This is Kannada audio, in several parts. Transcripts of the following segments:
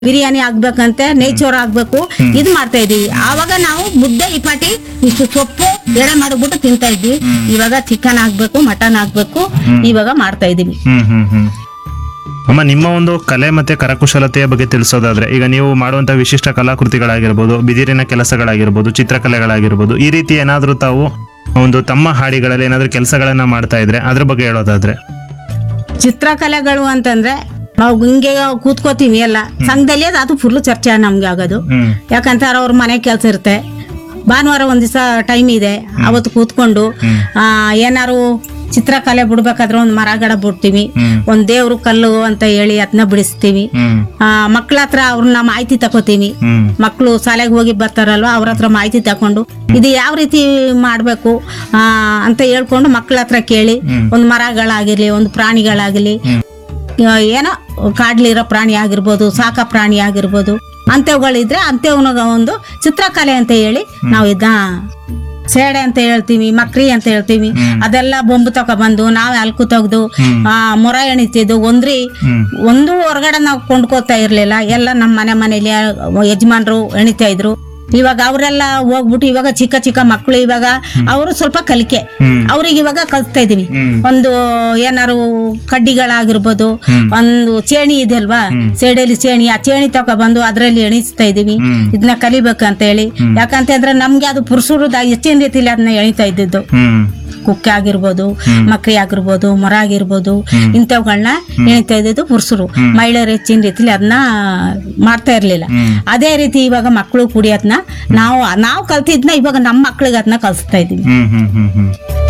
ಬಿರಿಯಾನಿ ಆಗ್ಬೇಕಂತೆ ನೇಚೋರ್ ಆಗ್ಬೇಕು ಇದು ಮಾಡ್ತಾ ಇದೀವಿ ಆವಾಗ ನಾವು ಮುದ್ದೆ ಇಪಾಟಿ ಇಷ್ಟು ಸೊಪ್ಪು ಎಡೆ ಮಾಡಿಬಿಟ್ಟು ತಿಂತಾ ಇದ್ವಿ ಇವಾಗ ಚಿಕನ್ ಆಗ್ಬೇಕು ಮಟನ್ ಆಗ್ಬೇಕು ಇವಾಗ ಮಾಡ್ತಾ ಇದೀವಿ ಹ್ಮ್ ಹ್ಮ್ ಹ್ಮ್ ಅಮ್ಮ ನಿಮ್ಮ ಒಂದು ಕಲೆ ಮತ್ತೆ ಕರಕುಶಲತೆಯ ಬಗ್ಗೆ ತಿಳಿಸೋದಾದ್ರೆ ಈಗ ನೀವು ಮಾಡುವಂತ ವಿಶಿಷ್ಟ ಕಲಾಕೃತಿಗಳಾಗಿರ್ಬೋದು ಬಿದಿರಿನ ಕೆಲಸಗಳಾಗಿರ್ಬೋದು ಚಿತ್ರಕಲೆಗಳಾಗಿರ್ಬೋದು ಈ ರೀತಿ ಏನಾದ್ರೂ ತಾವು ಒಂದು ತಮ್ಮ ಹಾಡಿಗಳಲ್ಲಿ ಏನಾದ್ರೂ ಕೆಲಸಗಳನ್ನ ಮಾಡ್ತಾ ಇದ್ರೆ ಅದ್ರ ಬಗ್ಗೆ ಹೇಳೋದಾದ್ರೆ ಚಿತ್ರಕಲೆಗಳು ಅಂತಂದ್ರೆ ನಾವು ಹಿಂಗೆ ಕೂತ್ಕೋತೀವಿ ಎಲ್ಲ ಸಂಘದಲ್ಲಿ ಅದು- ಅದು ಫುಲ್ ಚರ್ಚೆ ನಮ್ಗೆ ಆಗೋದು ಹ್ಮ್ ಯಾಕಂತಾರೆ ಅವ್ರ ಮನೆ ಕೆಲಸ ಇರುತ್ತೆ ಭಾನುವಾರ ಒಂದ್ ದಿವಸ ಟೈಮ್ ಇದೆ ಅವತ್ತು ಕೂತ್ಕೊಂಡು ಆ, ಏನಾರು ಚಿತ್ರಕಲೆ ಬಿಡ್ಬೇಕಾದ್ರೆ ಒಂದು ಮರಗಡ ಬಿಡ್ತೀವಿ ಹ್ಮ್. ಒಂದ್ ದೇವ್ರು ಕಲ್ಲು ಅಂತ ಹೇಳಿ ಅದನ್ನ ಬಿಡಿಸ್ತೀವಿ ಹ್ಮ್ ಮಕ್ಳ ಹತ್ರ ಅವ್ರನ್ನ ಮಾಹಿತಿ ತಗೋತೀವಿ ಹ್ಮ್ ಮಕ್ಕಳು ಶಾಲೆಗೆ ಹೋಗಿ ಬರ್ತಾರಲ್ವ ಅವ್ರ ಹತ್ರ ಮಾಹಿತಿ ತಕೊಂಡು ಇದು ಯಾವ ರೀತಿ ಮಾಡಬೇಕು ಅಂತ ಹೇಳ್ಕೊಂಡು ಮಕ್ಳ ಹತ್ರ ಕೇಳಿ ಒಂದು ಮರಗಳಾಗಿರ್ಲಿ ಒಂದು ಪ್ರಾಣಿಗಳಾಗಲಿ ಆ, ಏನೋ ಕಾಡ್ಲಿರೋ ಪ್ರಾಣಿ ಆಗಿರ್ಬೋದು ಸಾಕ ಪ್ರಾಣಿ ಆಗಿರ್ಬೋದು ಅಂಥವುಗಳಿದ್ರೆ ಅಂಥವನಿಗೆ ಒಂದು ಚಿತ್ರಕಲೆ ಅಂತ ಹೇಳಿ ನಾವು ಇದನ್ನ ಸೇಡೆ ಅಂತ ಹೇಳ್ತೀವಿ ಮಕ್ರಿ ಅಂತ ಹೇಳ್ತೀವಿ ಅದೆಲ್ಲ ಬೊಂಬು ತಗೊಬಂದು ನಾವೇ ಅಲ್ಕು ತೆಗ್ದು ಆ ಮೊರ ಎಣಿತಿದ್ದು ಒಂದ್ರಿ ಹ್ಮ್ ಒಂದು ಹೊರಗಡೆ ನಾವು ಕೊಂಡ್ಕೋತಾ ಇರ್ಲಿಲ್ಲ ಎಲ್ಲ ನಮ್ಮ ಮನೆ ಮನೇಲಿ ಯಜಮಾನ್ರು ಎಣಿತಾ ಇದ್ರು ಇವಾಗ ಅವರೆಲ್ಲ ಹೋಗ್ಬಿಟ್ಟು ಇವಾಗ ಚಿಕ್ಕ ಚಿಕ್ಕ ಮಕ್ಕಳು ಇವಾಗ ಅವರು ಸ್ವಲ್ಪ ಕಲಿಕೆ ಹ್ಮ್. ಅವ್ರಿಗೆ ಇವಾಗ ಕಲಿಸ್ತಾ ಇದೀವಿ ಹ್ಮ್. ಒಂದು ಏನಾರು ಕಡ್ಡಿಗಳಾಗಿರ್ಬೋದು ಒಂದು ಚೇಣಿ ಇದೆ ಅಲ್ವಾ ಸೇಡಲ್ಲಿ ಚೇಣಿ ಆ ಚೇಣಿ ತಗೊಬಂದು ಅದ್ರಲ್ಲಿ ಎಣಿಸ್ತಾ ಇದೀವಿ ಹ್ಮ್. ಇದನ್ನ ಕಲಿಬೇಕಂತ ಹೇಳಿ ಯಾಕಂತಂದ್ರೆ ನಮ್ಗೆ ಅದು ಪುರುಷರು ಹೆಚ್ಚಿನ ರೀತಿಲಿ ಅದನ್ನ ಎಣಿತಾ ಇದ್ದಿದ್ದು ಹ್ಮ್ ಕುಕ್ಕೆ ಆಗಿರ್ಬೋದು ಮಕ್ರಿ ಆಗಿರ್ಬೋದು ಮರ ಆಗಿರ್ಬೋದು ಇಂಥವುಗಳನ್ನ ಎಣಿತಾ ಇದ್ದಿದ್ದು ಪುರುಷರು ಮಹಿಳೆಯರು ಹೆಚ್ಚಿನ ರೀತಿಲಿ ಅದನ್ನ ಮಾಡ್ತಾ ಇರ್ಲಿಲ್ಲ ಹ್ಮ್. ಅದೇ ರೀತಿ ಇವಾಗ ಮಕ್ಕಳು ಕೂಡಿ ಅದನ್ನ ನಾವು ನಾವು ಕಲ್ತಿದ್ನ ಇವಾಗ ನಮ್ಮ ಮಕ್ಳಿಗೆ ಅದನ್ನ ಕಲಿಸ್ತಾ ಇದೀವಿ ಹ್ಮ್ ಹ್ಮ್ ಹ್ಮ್ ಹ್ಮ್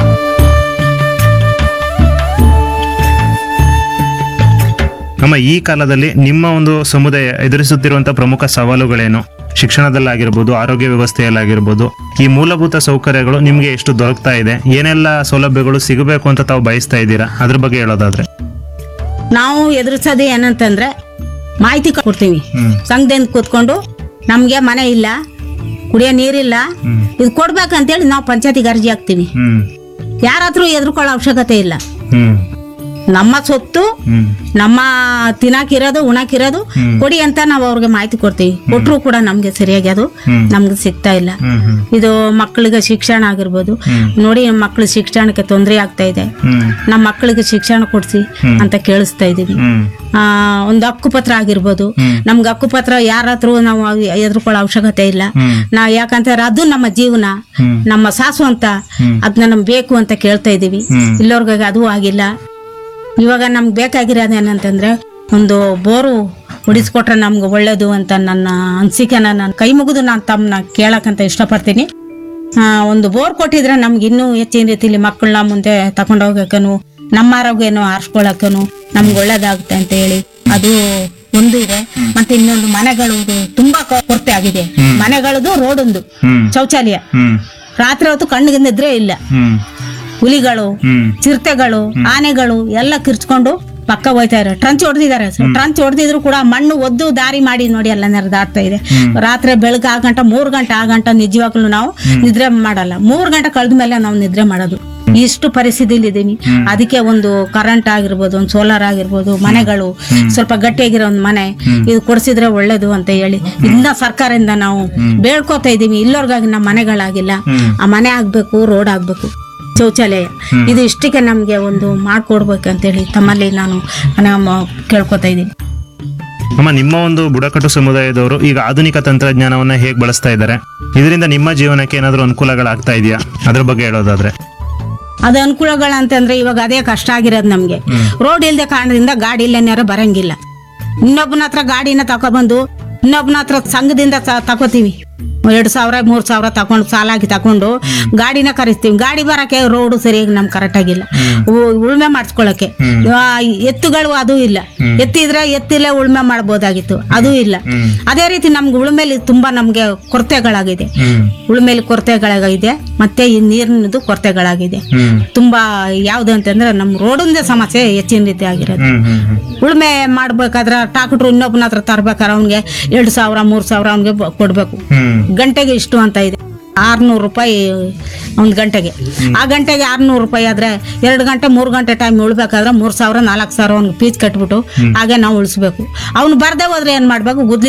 ಅಮ್ಮ ಈ ಕಾಲದಲ್ಲಿ ನಿಮ್ಮ ಒಂದು ಸಮುದಾಯ ಎದುರಿಸುತ್ತಿರುವಂತಹ ಪ್ರಮುಖ ಸವಾಲುಗಳೇನು ಶಿಕ್ಷಣದಲ್ಲಾಗಿರ್ಬೋದು ಆರೋಗ್ಯ ವ್ಯವಸ್ಥೆಯಲ್ಲಾಗಿರ್ಬೋದು ಈ ಮೂಲಭೂತ ಸೌಕರ್ಯಗಳು ನಿಮ್ಗೆ ಎಷ್ಟು ದೊರಕ್ತಾ ಇದೆ ಏನೆಲ್ಲ ಸೌಲಭ್ಯಗಳು ಸಿಗಬೇಕು ಅಂತ ತಾವು ಬಯಸ್ತಾ ಇದ್ದೀರಾ ಅದ್ರ ಬಗ್ಗೆ ಹೇಳೋದಾದ್ರೆ ನಾವು ಎದುರಿಸೋದು ಏನಂತಂದ್ರೆ ಮಾಹಿತಿ ಕೊಡ್ತೀವಿ ಹ್ಮ್ ಸಂಘದಿಂದ ಕೂತ್ಕೊಂಡು ನಮ್ಗೆ ಮನೆ ಇಲ್ಲ ಕುಡಿಯೋ ನೀರಿಲ್ಲ ಹ್ಮ್ ಇದು ಕೊಡ್ಬೇಕಂತೇಳಿ ನಾವು ಪಂಚಾಯತಿಗೆ ಅರ್ಜಿ ಹಾಕ್ತೀವಿ ಹ್ಮ್ ಯಾರಾದ್ರೂ ಎದುರ್ಕೊಳ್ಳೋ ಅವಶ್ಯಕತೆ ಇಲ್ಲ ಹ್ಮ್ ನಮ್ಮ ಸೊತ್ತು ಹ್ಮ್ ನಮ್ಮ ತಿನ್ನಕಿರೋದು ಉಣಕಿರೋದು ಹ್ಮ್. ಕೊಡಿ ಅಂತ ನಾವು ಅವ್ರಿಗೆ ಮಾಹಿತಿ ಕೊಡ್ತೀವಿ ಕೊಟ್ಟರು ಕೂಡ ನಮ್ಗೆ ಸರಿಯಾಗಿ ಅದು ಹ್ಮ್. ನಮ್ಗೆ ಸಿಗ್ತಾ ಇಲ್ಲ ಹ್ಮ್ ಹ್ಮ್ ಇದು ಮಕ್ಕಳಿಗೆ ಶಿಕ್ಷಣ ಆಗಿರ್ಬೋದು ಹ್ಮ್. ನೋಡಿ ನಮ್ಮ ಮಕ್ಳ ಶಿಕ್ಷಣಕ್ಕೆ ತೊಂದರೆ ಆಗ್ತಾ ಇದೆ ಹ್ಮ್ ನಮ್ಮ ಮಕ್ಕಳಿಗೆ ಶಿಕ್ಷಣ ಕೊಡ್ಸಿ ಅಂತ ಕೇಳಿಸ್ತಾ ಇದೀವಿ ಹ್ಮ್ ಆ ಒಂದು ಹಕ್ಕುಪತ್ರ ಆಗಿರ್ಬೋದು ಹ್ಮ್. ನಮ್ಗೆ ಹಕ್ಕುಪತ್ರ ಯಾರ ಹತ್ರ ನಾವು ಎದುರ್ಕೊಳ್ಳೋ ಅವಶ್ಯಕತೆ ಇಲ್ಲ ಹ್ಮ್ ನಾ ಯಾಕಂತಾರೆ ಅದು ನಮ್ಮ ಜೀವನ ಹ್ಮ್ ನಮ್ಮ ಸಾಸು ಅಂತ ಹ್ಮ್. ಅದನ್ನ ನಮ್ಗೆ ಬೇಕು ಅಂತ ಕೇಳ್ತಾ ಇದೀವಿ ಹ್ಮ್. ಇಲ್ಲೋರ್ಗಾಗಿ ಅದು ಆಗಿಲ್ಲ ಇವಾಗ ನಮ್ಗೆ ಬೇಕಾಗಿರೋದು ಏನಂತಂದ್ರೆ ಒಂದು ಬೋರು ಹೊಡಿಸ್ಕೊಟ್ರೆ ನಮ್ಗೆ ಒಳ್ಳೇದು ಅಂತ ನನ್ನ ಅನಿಸಿಕೆನ ನಾನು ಕೈ ಮುಗಿದು ನಾನು ತಮ್ಮನ್ನ ಕೇಳಕ್ಕಂತ ಇಷ್ಟಪಡ್ತೀನಿ ಆ, ಒಂದು ಬೋರ್ ಕೊಟ್ಟಿದ್ರೆ ನಮ್ಗೆ ಇನ್ನೂ ಹೆಚ್ಚಿನ ರೀತಿಲಿ ಮಕ್ಕಳನ್ನ ಮುಂದೆ ತಗೊಂಡು ಹೋಗಕ್ಕನು ನಮ್ಮ ಆರೋಗ್ಯನೂ ಆರಿಸ್ಕೊಳಕ್ಕನು ನಮ್ಗೆ ಒಳ್ಳೇದಾಗುತ್ತೆ ಅಂತ ಹೇಳಿ ಅದು ಒಂದು ಇದೆ ಮತ್ತೆ ಇನ್ನೊಂದು ಮನೆಗಳು ತುಂಬಾ ಕೊ- ಕೊರತೆ ಆಗಿದೆ ಮನೆಗಳದು ರೋಡೊಂದು ಹ್ಮ್ ಶೌಚಾಲಯ ಹ್ಮ್ ರಾತ್ರಿ ಹೊತ್ತು ಕಣ್ಣಿಗೆ ನಿದ್ರೆ ಇಲ್ಲ ಹ್ಮ್ ಹುಲಿಗಳು ಹ್ಮ್ ಚಿರತೆಗಳು ಆನೆಗಳು ಎಲ್ಲ ಕಿರ್ಚ್ಕೊಂಡು ಪಕ್ಕ ಹೋಯ್ತಾ ಇರೋ ಟ್ರಂಚ್ ಹೊಡೆದಿದ್ದಾರೆ ಟ್ರಂಚ್ ಹೊಡೆದಿದ್ರು ಕೂಡ ಮಣ್ಣು ಒದ್ದು ದಾರಿ ಮಾಡಿ ನೋಡಿ ಎಲ್ಲ ನೆರೆದಾಡ್ತಾ ಇದೆ ರಾತ್ರಿ ಬೆಳಗ್ಗೆ ಆ ಗಂಟ ಮೂರ್ ಗಂಟೆ ಆ ಗಂಟ ನಿಜವಾಗ್ಲೂ ನಾವು ನಿದ್ರೆ ಮಾಡಲ್ಲ ಮೂರ್ ಗಂಟೆ ಕಳೆದ ಮೇಲೆ ನಾವು ನಿದ್ರೆ ಮಾಡೋದು ಇಷ್ಟು ಪರಿಸ್ಥಿತಿಲಿ ಇದೀನಿ ಅದಕ್ಕೆ ಒಂದು ಕರೆಂಟ್ ಆಗಿರ್ಬೋದು ಒಂದು ಸೋಲಾರ್ ಆಗಿರ್ಬೋದು ಮನೆಗಳು ಸ್ವಲ್ಪ ಗಟ್ಟಿಯಾಗಿರೋ ಒಂದು ಮನೆ ಇದು ಕೊಡಿಸಿದ್ರೆ ಒಳ್ಳೇದು ಅಂತ ಹೇಳಿ ಇನ್ನ ಸರ್ಕಾರದಿಂದ ನಾವು ಬೇಡ್ಕೋತಾ ಇದೀವಿ ಇಲ್ಲೋರ್ಗಾಗಿ ನಮ್ಮ ಮನೆಗಳಾಗಿಲ್ಲ ಆ ಮನೆ ಆಗ್ಬೇಕು ರೋಡ್ ಆಗ್ಬೇಕು ಶೌಚಾಲಯ ಇದು ಇಷ್ಟಕ್ಕೆ ನಮ್ಗೆ ಒಂದು ಮಾಡ್ಕೊಡ್ಬೇಕಂತೇಳಿ ತಮ್ಮಲ್ಲಿ ನಾನು ನಮ್ಮ ಕೇಳ್ಕೊತಾ ಇದ್ದೀನಿ ಅಮ್ಮ ನಿಮ್ಮ ಒಂದು ಬುಡಕಟ್ಟು ಸಮುದಾಯದವರು ಈಗ ಆಧುನಿಕ ತಂತ್ರಜ್ಞಾನವನ್ನ ಹೇಗೆ ಬಳಸ್ತಾ ಇದ್ದಾರೆ ಇದರಿಂದ ನಿಮ್ಮ ಜೀವನಕ್ಕೆ ಏನಾದರೂ ಅನುಕೂಲಗಳಾಗ್ತಾ ಇದೆಯಾ ಅದ್ರ ಬಗ್ಗೆ ಹೇಳೋದಾದ್ರೆ ಅದು ಅನುಕೂಲಗಳಂತಂದ್ರೆ ಇವಾಗ ಅದೇ ಕಷ್ಟ ಆಗಿರೋದು ನಮ್ಗೆ ರೋಡ್ ಇಲ್ದೆ ಕಾರಣದಿಂದ ಗಾಡಿ ಇಲ್ಲೇನಾರ ಬರಂಗಿಲ್ಲ ಇನ್ನೊಬ್ಬನ ಹತ್ರ ಗಾಡಿನ ತಕೊಬಂದು ಇನ್ನೊಬ್ಬನ ಹತ್ರ ಸಂಘದಿಂದ ತ- ತಗೋತೀವಿ ಎರಡು ಸಾವಿರ ಮೂರ್ ಸಾವಿರ ತಕೊಂಡು ಸಾಲಾಗಿ ತಕೊಂಡು ಗಾಡಿನ ಕರೆಸ್ತೀವಿ ಗಾಡಿ ಬರಕ್ಕೆ ರೋಡು ಸರಿಯಾಗಿ ನಮ್ಗೆ ಕರೆಕ್ಟ್ ಆಗಿಲ್ಲ ಉ- ಉಳುಮೆ ಮಾಡಿಸ್ಕೊಳಕ್ಕೆ ಆ, ಎತ್ತುಗಳು ಅದು ಇಲ್ಲ ಎತ್ತಿದ್ರೆ ಎತ್ತಿಲ್ಲೇ ಉಳುಮೆ ಮಾಡ್ಬೋದಾಗಿತ್ತು ಅದು ಇಲ್ಲ ಅದೇ ರೀತಿ ನಮ್ಗೆ ಉಳುಮೆಲಿ ತುಂಬಾ ನಮ್ಗೆ ಕೊರತೆಗಳಾಗಿದೆ ಹ್ಮ್ ಉಳುಮೆಲಿ ಕೊರತೆಗಳಾಗಿದೆ ಮತ್ತೆ ಈ ನೀರಿನದು ಕೊರತೆಗಳಾಗಿದೆ ಹ್ಮ್ ತುಂಬಾ ಯಾವ್ದು ಅಂತಂದ್ರೆ ನಮ್ಮ ರೋಡಿಂದ ಸಮಸ್ಯೆ ಹೆಚ್ಚಿನ ರೀತಿ ಆಗಿರೋದು ಹ್ಮ್ ಹ್ಮ್ ಹ್ಮ್ ಉಳುಮೆ ಮಾಡ್ಬೇಕಾದ್ರೆ ಟ್ರಾಕ್ಟ್ರು ಇನ್ನೊಬ್ಬನ ಹತ್ರ ತರ್ಬೇಕಾದ್ರೆ ಅವ್ನಿಗೆ ಎರಡು ಸಾವಿರ ಮೂರ್ ಸಾವಿರ ಅವ್ನಿಗೆ ಕೊಡ್ಬೇಕು ಹ್ಮ್ ಗಂಟೆಗೆ ಇಷ್ಟು ಅಂತ ಇದೆ ಆರ್ನೂರು ರೂಪಾಯಿ ಒಂದು ಗಂಟೆಗೆ ಆ ಗಂಟೆಗೆ ಆರ್ನೂರು ರೂಪಾಯಿ ಆದ್ರೆ ಎರಡು ಗಂಟೆ ಮೂರು ಗಂಟೆ ಟೈಮ್ ಉಳ್ಬೇಕಾದ್ರೆ ಮೂರು ಸಾವಿರ ನಾಲ್ಕು ಸಾವಿರ ಅವ್ನಿಗೆ ಫೀಸ್ ಕಟ್ಬಿಟ್ಟು ಹಾಗೆ ನಾವು ಉಳಿಸ್ಬೇಕು ಅವ್ನು ಬರ್ದೇ ಹೋದ್ರೆ ಏನು ಮಾಡಬೇಕು ಗುದ್ಲಿ